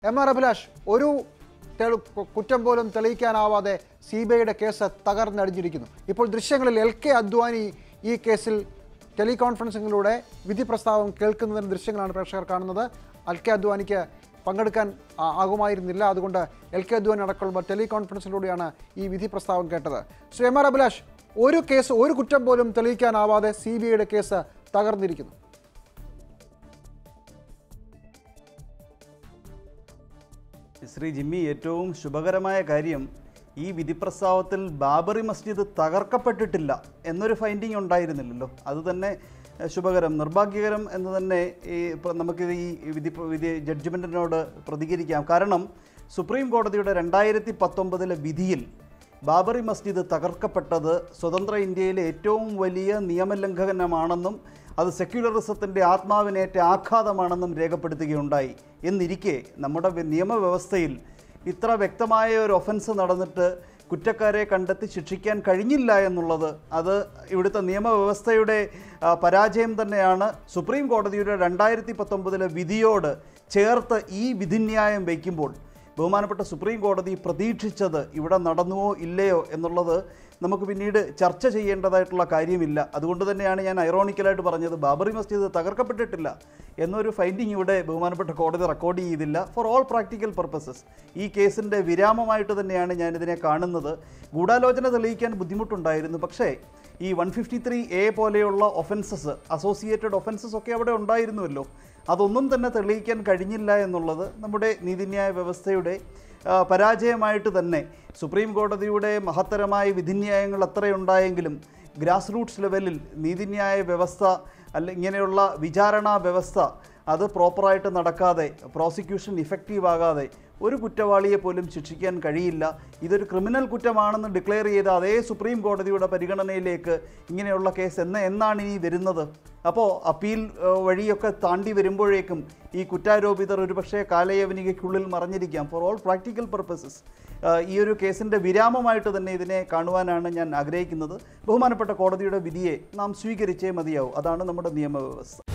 M R Abhilash ഒരു തെളു- കു- കുറ്റം പോലും തെളിയിക്കാനാവാതെ സി ബി ഐയുടെ കേസ് തകർന്നടിഞ്ഞിരിക്കുന്നു ഇപ്പോൾ ദൃശ്യങ്ങളിൽ എൽ കെ അദ്വാനി ഈ കേസിൽ ടെലികോൺഫറൻസിങ്ങിലൂടെ വിധി പ്രസ്താവം കേൾക്കുന്നതിന് ദൃശ്യങ്ങളാണ് പ്രേക്ഷകർ കാണുന്നത് എൽ കെ അദ്വാനിക്ക് പങ്കെടുക്കാൻ ആ, ആകുമായിരുന്നില്ല അതുകൊണ്ട് എൽ കെ അദ്വാനി അടക്കമുള്ള ടെലികോൺഫറൻസിലൂടെയാണ് ഈ വിധി പ്രസ്താവം കേട്ടത് ശ്രീ എം ആർ അഭിലാഷ് ഒരു കേസ് ഒരു കുറ്റം പോലും തെളിയിക്കാനാവാതെ സി ബി ഐയുടെ കേസ് തകർന്നിരിക്കുന്നു ശ്രീ ജിമ്മി ഏറ്റവും ശുഭകരമായ കാര്യം ഈ വിധിപ്രസ്താവത്തിൽ ബാബറി മസ്ജിദ് തകർക്കപ്പെട്ടിട്ടില്ല എന്നൊരു ഫൈൻഡിങ് ഉണ്ടായിരുന്നില്ലല്ലോ അത് തന്നെ എഹ്, ശുഭകരം നിർഭാഗ്യകരം എന്ന് തന്നെ ഈ ഇപ്പൊ നമുക്ക് ഈ വിധി വിധി ജഡ്ജ്മെൻറ്റിനോട് പ്രതികരിക്കാം കാരണം സുപ്രീം കോടതിയുടെ രണ്ടായിരത്തി പത്തൊമ്പതിലെ വിധിയിൽ ബാബറി മസ്ജിദ് തകർക്കപ്പെട്ടത് സ്വതന്ത്ര ഇന്ത്യയിലെ ഏറ്റവും വലിയ നിയമലംഘനമാണെന്നും അത് സെക്യുലറിസത്തിൻ്റെ ആത്മാവിനേറ്റ ആഘാതമാണെന്നും രേഖപ്പെടുത്തുകയുണ്ടായി എന്നിരിക്കെ നമ്മുടെ വി- നിയമവ്യവസ്ഥയിൽ ഇത്ര വ്യക്തമായ ഒരു ഒഫൻസ് നടന്നിട്ട് കുറ്റക്കാരെ കണ്ടെത്തി ശിക്ഷിക്കാൻ കഴിഞ്ഞില്ല എന്നുള്ളത് അത് ഇവിടുത്തെ നിയമവ്യവസ്ഥയുടെ ആ, പരാജയം തന്നെയാണ് സുപ്രീം കോടതിയുടെ രണ്ടായിരത്തി പത്തൊമ്പതിലെ വിധിയോട് ചേർത്ത് ഈ വിധിന്യായം വയ്ക്കുമ്പോൾ ബഹുമാനപ്പെട്ട സുപ്രീം കോടതി പ്രതീക്ഷിച്ചത് ഇവിടെ നടന്നുവോ ഇല്ലയോ എന്നുള്ളത് നമുക്ക് പിന്നീട് ചർച്ച ചെയ്യേണ്ടതായിട്ടുള്ള കാര്യമില്ല അതുകൊണ്ട് തന്നെയാണ് ഞാൻ ഐറോണിക്കലായിട്ട് പറഞ്ഞത് ബാബറി മസ്ജിദ് തകർക്കപ്പെട്ടിട്ടില്ല എന്നൊരു ഫൈൻഡിങ് ഇവിടെ ബഹുമാനപ്പെട്ട കോടതി റെക്കോർഡ് ചെയ്തില്ല ഫോർ ഓൾ പ്രാക്ടിക്കൽ പർപ്പസസ് ഈ കേസിൻ്റെ വിരാമമായിട്ട് തന്നെയാണ് ഞാനിതിനെ കാണുന്നത് ഗൂഢാലോചന തെളിയിക്കാൻ ബുദ്ധിമുട്ടുണ്ടായിരുന്നു പക്ഷേ ഈ വൺ ഫിഫ്റ്റി ത്രീ എ പോലെയുള്ള ഒഫൻസസ് അസോസിയേറ്റഡ് ഒഫൻസസ് ഒക്കെ അവിടെ ഉണ്ടായിരുന്നുവല്ലോ അതൊന്നും തന്നെ തെളിയിക്കാൻ കഴിഞ്ഞില്ല എന്നുള്ളത് നമ്മുടെ നീതിന്യായ വ്യവസ്ഥയുടെ ആ, പരാജയമായിട്ട് തന്നെ സുപ്രീം കോടതിയുടെ മഹത്തരമായ വിധിന്യായങ്ങൾ എത്രയുണ്ടായെങ്കിലും ഗ്രാസ് റൂട്ട്സ് ലെവലിൽ നീതിന്യായ വ്യവസ്ഥ അല്ല ഇങ്ങനെയുള്ള വിചാരണാ വ്യവസ്ഥ അത് പ്രോപ്പറായിട്ട് നടക്കാതെ പ്രോസിക്യൂഷൻ ഇഫക്റ്റീവ് ആകാതെ ഒരു കുറ്റവാളിയെ പോലും ശിക്ഷിക്കാൻ കഴിയില്ല ഇതൊരു ക്രിമിനൽ കുറ്റമാണെന്ന് ഡിക്ലെയർ ചെയ്ത അതേ സുപ്രീം കോടതിയുടെ പരിഗണനയിലേക്ക് ഇങ്ങനെയുള്ള കേസ് എന്ന് എന്നാണ് ഇനി വരുന്നത് അപ്പോൾ അപ്പീൽ ഏഹ്, വഴിയൊക്കെ താണ്ടി വരുമ്പോഴേക്കും ഈ കുറ്റാരോപിതർ ഒരുപക്ഷെ കാലയവനികയ്ക്കുള്ളിൽ മറഞ്ഞിരിക്കാം ഫോർ ഓൾ പ്രാക്ടിക്കൽ പർപ്പസസ് ഈ ഒരു കേസിൻ്റെ വിരാമമായിട്ട് തന്നെ ഇതിനെ കാണുവാനാണ് ഞാൻ ആഗ്രഹിക്കുന്നത് ബഹുമാനപ്പെട്ട കോടതിയുടെ വിധിയെ നാം സ്വീകരിച്ചേ മതിയാവും അതാണ് നമ്മുടെ നിയമവ്യവസ്ഥ